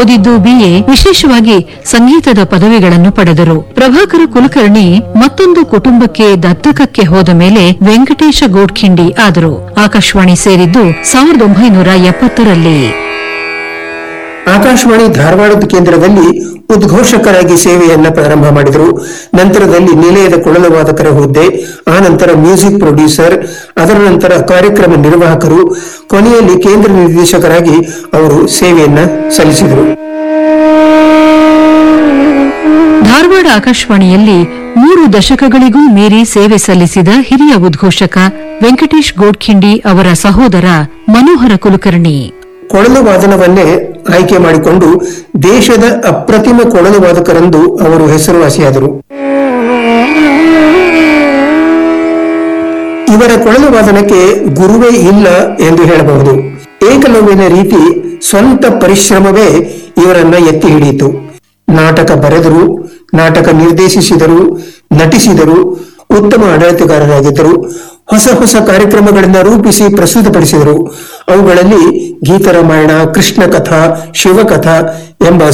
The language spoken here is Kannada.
ಓದಿದ್ದು ಬಿಎ ವಿಶೇಷವಾಗಿ ಸಂಗೀತದ ಪದವಿಗಳನ್ನು ಪಡೆದರು ಪ್ರಭಾಕರ ಕುಲಕರ್ಣಿ ಮತ್ತೊಂದು ಕುಟುಂಬಕ್ಕೆ ದತ್ತಕಕ್ಕೆ ಹೋದ ಮೇಲೆ ವೆಂಕಟೇಶ ಗೋಡ್ಖಿಂಡಿ ಆದರು ಆಕಾಶವಾಣಿ ಸೇರಿದ್ದು ಸಾವಿರದ ಒಂಬೈನೂರ ಎಪ್ಪತ್ತರಲ್ಲಿ ಆಕಾಶವಾಣಿ ಧಾರವಾಡದ ಕೇಂದ್ರದಲ್ಲಿ ಉದ್ಘೋಷಕರಾಗಿ ಸೇವೆಯನ್ನ ಪ್ರಾರಂಭ ಮಾಡಿದರು ನಂತರದಲ್ಲಿ ನಿಲಯದ ಕೊಳಲು ವಾದಕರ ಹುದ್ದೆ ಆ ನಂತರ ಮ್ಯೂಸಿಕ್ ಪ್ರೊಡ್ಯೂಸರ್ ಅದರ ನಂತರ ಕಾರ್ಯಕ್ರಮ ನಿರ್ವಾಹಕರು ಕೊನೆಯಲ್ಲಿ ಕೇಂದ್ರ ನಿರ್ದೇಶಕರಾಗಿ ಅವರು ಸೇವೆಯನ್ನ ಸಲ್ಲಿಸಿದರು ಧಾರವಾಡ ಆಕಾಶವಾಣಿಯಲ್ಲಿ ಮೂರು ದಶಕಗಳಿಗೂ ಮೀರಿ ಸೇವೆ ಸಲ್ಲಿಸಿದ ಹಿರಿಯ ಉದ್ಘೋಷಕ ವೆಂಕಟೇಶ್ ಗೋಡ್ಖಿಂಡಿ ಅವರ ಸಹೋದರ ಮನೋಹರ ಕುಲಕರ್ಣಿ ಕೊಳಲು ವಾದನವನ್ನೇ ಆಯ್ಕೆ ಮಾಡಿಕೊಂಡು ದೇಶದ ಅಪ್ರತಿಮ ಕೊಳಲು ವಾದಕರೆಂದು ಅವರು ಹೆಸರುವಾಸಿಯಾದರು ಇವರ ಕೊಳಲು ವಾದನಕ್ಕೆ ಗುರುವೇ ಇಲ್ಲ ಎಂದು ಹೇಳಬಹುದು ಏಕಲವ್ಯನ ರೀತಿ ಸ್ವಂತ ಪರಿಶ್ರಮವೇ ಇವರನ್ನ ಎತ್ತಿ ಹಿಡಿಯಿತು ನಾಟಕ ಬರೆದರು ನಾಟಕ ನಿರ್ದೇಶಿಸಿದರು ನಟಿಸಿದರು ಉತ್ತಮ ಆಡಳಿತಗಾರರಾಗಿದ್ದರು ಹೊಸ ಹೊಸ ಕಾರ್ಯಕ್ರಮಗಳನ್ನ ರೂಪಿಸಿ ಪ್ರಸ್ತುತಪಡಿಸಿದರು ಅವುಗಳಲ್ಲಿ ಗೀತರಾಮಾಯಣ ಕೃಷ್ಣ ಕಥಾ ಶಿವಕಥಾ ಎಂಬ